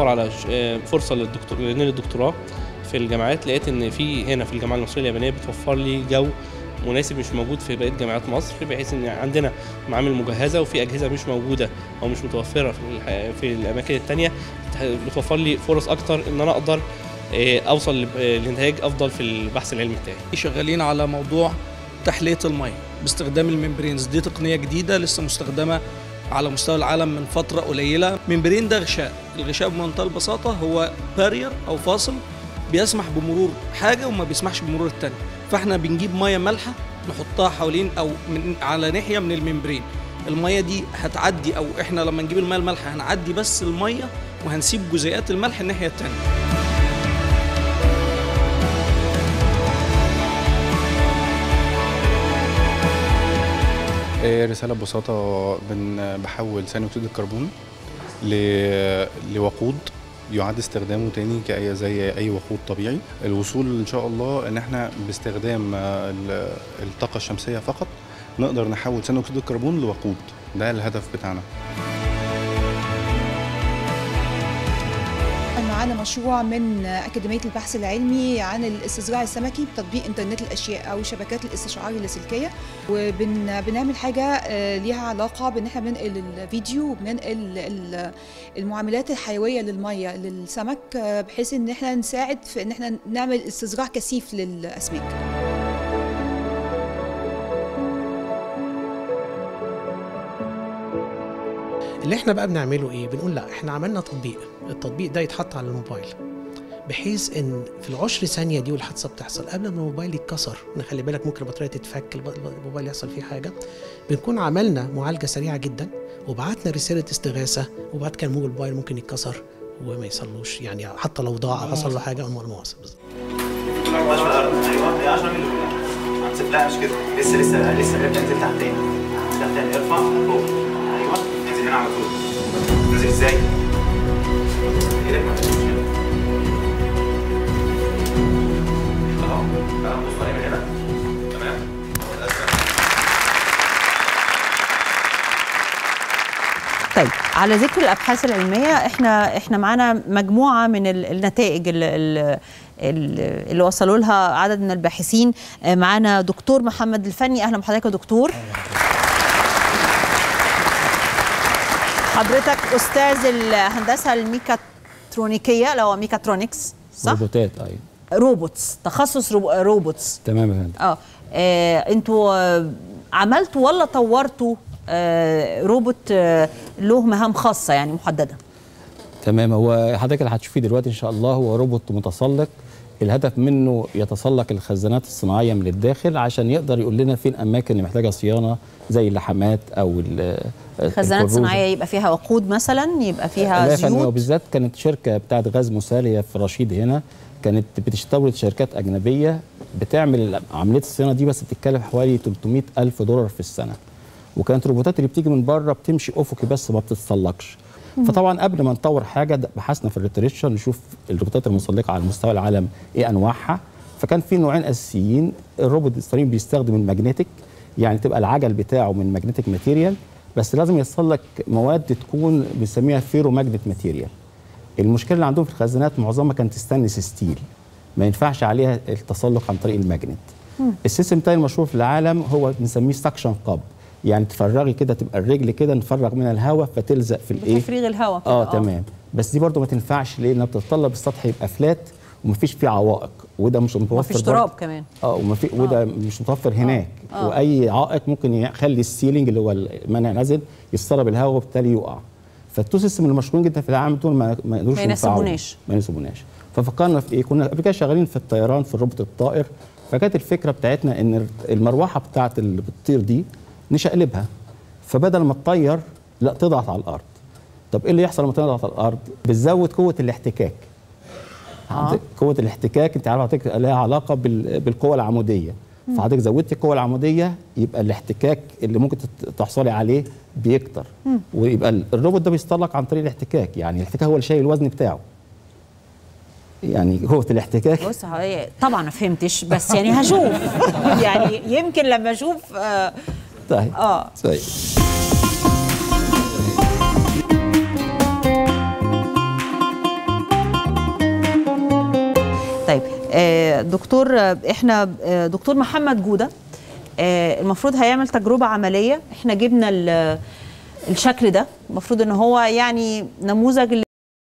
على ش- آه، فرصه للدكتور لنيل الدكتوراه في الجامعات لقيت ان في هنا في الجامعه المصريه اليابانيه بتوفر لي جو مناسب مش موجود في بقيه جامعات مصر بحيث ان عندنا معامل مجهزه وفي اجهزه مش موجوده او مش متوفره في الح- في الاماكن التانية بتوفر لي فرص اكتر ان انا اقدر آه، اوصل ل- آه، لانتاج افضل في البحث العلمي بتاعي شغالين على موضوع تحلية المية باستخدام الممبرينز دي تقنية جديدة لسه مستخدمة على مستوى العالم من فترة قليلة ممبرين ده غشاء الغشاء بمنتهى البساطة هو بارير أو فاصل بيسمح بمرور حاجة وما بيسمحش بمرور التانية فاحنا بنجيب مية مالحة نحطها حوالين أو من على ناحية من الممبرين المية دي هتعدي أو احنا لما نجيب المية المالحة هنعدي بس المية وهنسيب جزيئات الملح الناحية التانية آه، رسالة ببساطة بن بحول ثاني أكسيد الكربون ل- لوقود يعاد استخدامه تاني كأي زي أي وقود طبيعي الوصول إن شاء الله إن إحنا باستخدام آه، ال- الطاقة الشمسية فقط نقدر نحول ثاني أكسيد الكربون لوقود ده الهدف بتاعنا معانا مشروع من أكاديمية البحث العلمي عن الاستزراع السمكي بتطبيق إنترنت الأشياء أو شبكات الاستشعار اللاسلكية وبنعمل حاجة آه، ليها علاقة بإن إحنا بننقل الفيديو وبننقل ال- المعاملات الحيوية للمية للسمك آه، بحيث إن إحنا نساعد في إن إحنا نعمل استزراع كثيف للأسماك اللي احنا بقى بنعمله ايه بنقول لا احنا عملنا تطبيق التطبيق ده يتحط على الموبايل بحيث ان في العشر ثانيه دي والحادثه بتحصل قبل ما الموبايل يتكسر نخلي بالك ممكن البطاريه تتفك الب- الموبايل يحصل فيه حاجه بنكون عملنا معالجه سريعه جدا وبعتنا رساله استغاثه وبعد كده الموبايل ممكن يتكسر وما يصلوش يعني حتى لو ضاع أو حصل له حاجه أو مؤاخذه بالظبط 10 الارض ايوه هي 10 مللي هنسيب لا مش كده لسه لسه لسه ابدا انزل تحت تاني تحت تاني ارفع فوق ايوه انزل هنا على طول انزل ازاي؟ ايدك ما فيش مشكله اهو تعالى نبص عليه من هنا تمام طيب على ذكر الابحاث العلميه احنا احنا معانا مجموعه من ال- النتائج ال- ال- ال- اللي وصلوا لها عدد من الباحثين آه، معانا دكتور محمد الفني اهلا بحضرتك يا دكتور حضرتك استاذ الهندسه الميكاترونيكيه اللي هو ميكاترونكس صح روبوتات ايوه روبوتس تخصص روب- روبوتس تمام يا فندم اه آه، انتوا آه، عملتوا ولا طورتوا آه، روبوت آه، له مهام خاصه يعني محدده تمام هو حضرتك اللي هتشوفيه دلوقتي ان شاء الله هو روبوت متسلق الهدف منه يتسلق الخزانات الصناعيه من الداخل عشان يقدر يقول لنا فين اماكن اللي محتاجه صيانه زي اللحامات او ال- خزانات الكروزة. صناعيه يبقى فيها وقود مثلا يبقى لا فيها يا فندم، زيوت وبالذات كانت شركه بتاعت غاز مساليه في رشيد هنا كانت بتستورد شركات اجنبيه بتعمل عمليه الصيانه دي بس بتتكلف حوالي 300 الف دولار في السنه وكانت الروبوتات اللي بتيجي من بره بتمشي افقي بس ما بتتسلقش فطبعا قبل ما نطور حاجه د- بحثنا في الليتريتشر نشوف الروبوتات المسلقه على مستوى العالم ايه انواعها فكان في نوعين اساسيين الروبوت الصيني بيستخدم الماجنتيك يعني تبقى العجل بتاعه من ماجنتيك ماتيريال بس لازم يتسلق مواد تكون بنسميها فيرو ماجنت ماتيريال المشكله اللي عندهم في الخزانات معظمها كانت ستانلس ستيل ما ينفعش عليها التسلق عن طريق الماجنت السيستم التاني المشهور في العالم هو بنسميه سكشن قاب يعني تفرغي كده تبقى الرجل كده نفرغ منها الهواء فتلزق في الايه بتفريغ الهواء كده، اه تمام بس دي برضو ما تنفعش ليه لانها بتتطلب السطح يبقى فلات ومفيش فيه عوائق وده مش متوفر مفيش برضو. تراب كمان اه وما في وده مش متوفر هناك آه. واي عائق ممكن يخلي السيلينج اللي هو المنع نازل يتسرب الهواء وبالتالي يقع فالتو سيستم المشهورين جدا في العالم دول ما ما يقدروش ما ينفعوا. يناسبوناش. ما يناسبوناش ففكرنا في ايه كنا قبل كده شغالين في الطيران في الروبوت الطائر فكانت الفكره بتاعتنا ان المروحه بتاعت اللي بتطير دي نشقلبها فبدل ما تطير لا تضغط على الارض طب ايه اللي يحصل لما تضغط على الارض بتزود قوه الاحتكاك آه. قوه الاحتكاك انت عارف حضرتك لها علاقه بال- بالقوه العموديه فحضرتك زودت القوه العموديه يبقى الاحتكاك اللي ممكن تت- تحصلي عليه بيكتر ويبقى ال- الروبوت ده بيستطلق عن طريق الاحتكاك يعني الاحتكاك هو اللي شايل الوزن بتاعه يعني قوه الاحتكاك بص هو- طبعا ما فهمتش بس يعني هشوف يعني يمكن لما اشوف آه طيب اه طيب آه، دكتور آه، احنا آه، دكتور محمد جوده آه، المفروض هيعمل تجربه عمليه احنا جبنا ال- الشكل ده المفروض ان هو يعني نموذج